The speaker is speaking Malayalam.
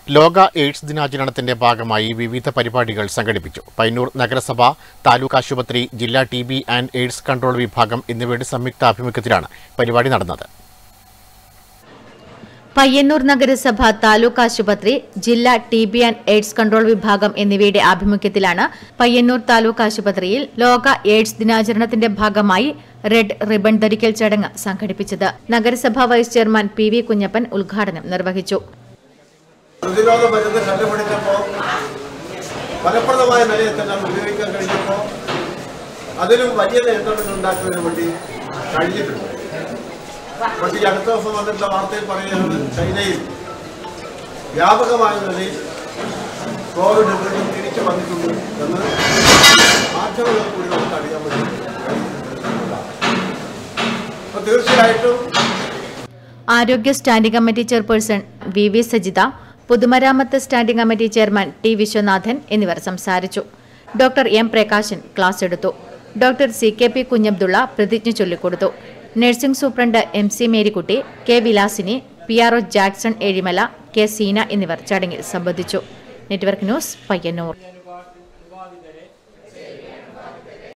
ലോക എയ്ഡ്സ് ദിനാചരണത്തിന്റെ ഭാഗമായി വിവിധ പരിപാടികൾ സംഘടിപ്പിച്ചു പയ്യന്നൂർ നഗരസഭ താലൂക്ക് ആശുപത്രി ജില്ലാ T B and AIDS control വിഭാഗം എന്നിവയുടെ സംയുക്ത ആഭിമുഖ്യത്തിലാണ് പരിപാടി നടന്നത് പയ്യന്നൂർ നഗരസഭ താലൂക്ക് ആശുപത്രി ജില്ലാ T B and AIDS control വിഭാഗം എന്നിവയുടെ ആഭിമുഖ്യത്തിലാണ് പയ്യന്നൂർ താലൂക്ക് ആശുപത്രിയിൽ ലോക എയ്ഡ്സ് ദിനാചരണത്തിന്റെ ഭാഗമായി റെഡ് റിബൺ ധരിക്കൽ ചടങ്ങ് സംഘടിപ്പിച്ചത് നഗരസഭാ vice chairman P V Kunjappan ഉദ്ഘാടനം നിർവഹിച്ചു പ്രതിരോധ മരുന്ന് കണ്ടുപിടിച്ചപ്പോൾ ഫലപ്രദമായ നിലയിൽ തന്നെ അത് ഉപയോഗിക്കാൻ കഴിഞ്ഞപ്പോൾ അതിലും വലിയ നിയന്ത്രണങ്ങൾ ഉണ്ടാക്കുന്നതിന് വേണ്ടി കഴിഞ്ഞിട്ടുണ്ട് പക്ഷേ ഈ അടുത്ത ദിവസം വന്നിട്ടുള്ള വാർത്തയിൽ പറയുകയാണ് ചൈനയിൽ വ്യാപകമായ നിലയിൽ കോവിഡ് വീണ്ടും തിരിച്ചു വന്നിട്ടുണ്ട് എന്ന് മാധ്യമങ്ങളിൽ കൂടി നമുക്ക് അറിയാൻ പറ്റും അപ്പോൾ തീർച്ചയായിട്ടും ആരോഗ്യ standing committee chairperson V V Sajitha പൊതുമരാമത്ത് standing committee chairman T Viswanathan എന്നിവർ സംസാരിച്ചു ഡോക്ടർ എം പ്രകാശൻ ക്ലാസ് എടുത്തു doctor C K P Kunhabdulla പ്രതിജ്ഞ ചൊല്ലിക്കൊടുത്തു nursing superintendent M C Marykutty K Vilasini P R O Jackson Ezhimala K Seena എന്നിവർ ചടങ്ങിൽ സംബന്ധിച്ചു നെറ്റ്വർക്ക് ന്യൂസ് പയ്യന്നൂർ